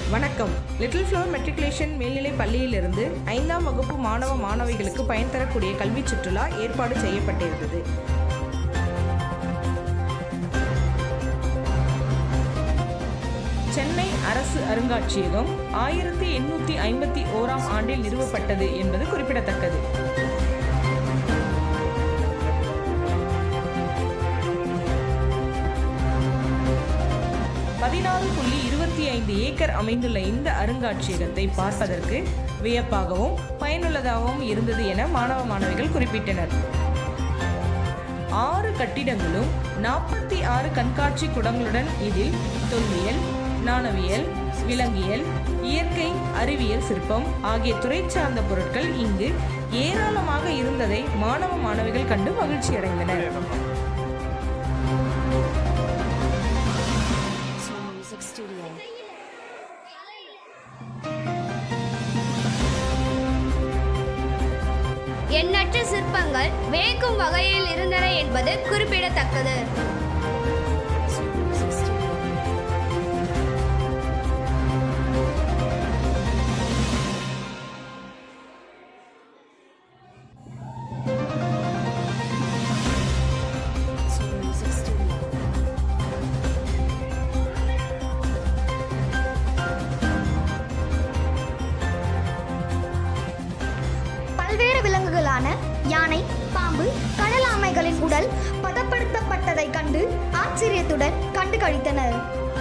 வணக்கம் little flower matriculation மேல்நிலைப் பள்ளியிலிருந்து ஐந்தாம் வகுப்பு மாணவ மாணவிகளுக்கு பயன் தரக்கூடிய கல்விச் சுற்றுலா ஏற்பாடு செய்யப்பட்டிருந்தது சென்னை அரசு அருங்காட்சியகம் ஆயிரத்தி எண்ணூற்றி ஐம்பத்தி ஓராம் ஆண்டில் நிறுவப்பட்டது என்பது குறிப்பிடத்தக்கது பதினாறு புள்ளி இருபத்தி ஐந்து ஏக்கர் அமைந்துள்ள இந்த அருங்காட்சியகத்தை பார்ப்பதற்கு வியப்பாகவும் பயனுள்ளதாகவும் இருந்தது என மாணவ மாணவிகள் குறிப்பிட்டனர் ஆறு கட்டிடங்களும் நாற்பத்தி ஆறு கண்காட்சி குடங்களுடன் இதில் தொல்லியல் நாணவியல் விலங்கியல் இயற்கை அறிவியல் சிற்பம் ஆகிய துறை சார்ந்த பொருட்கள் இங்கு ஏராளமாக இருந்ததை மாணவ மாணவிகள் கண்டு மகிழ்ச்சி அடைந்தனர் Snow Music Studio. எண்ணற்ற சிற்பங்கள் வேக்கும் வகையில் இருந்தன என்பது குறிப்பிடத்தக்கது Snow Music Studio. Snow Music Studio. பல்வேறு விலங்குகளான யானை பாம்பு கடல் ஆமைகளின் உடல் பதப்படுத்தப்பட்டதை கண்டு ஆச்சரியத்துடன் கண்டு கழித்தனர்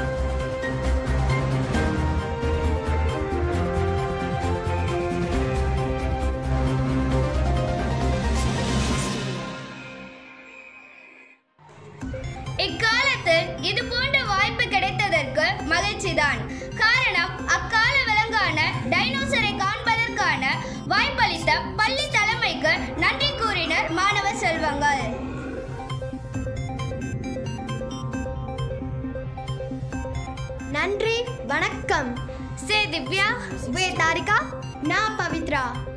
இக்காலத்தில் இது போன்ற வாய்ப்பு கிடைத்ததற்கு மகிழ்ச்சிதான் காரணம் அக்கால விலங்கான டைனோசரை காண்பதற்கான வாய்ப்பளித்த பள்ளி தலைமைக்கு நன்றி கூறினர் மாணவ செல்வங்கள் நன்றி வணக்கம் சே திவ்யா வே தாரிகா நான் பவித்ரா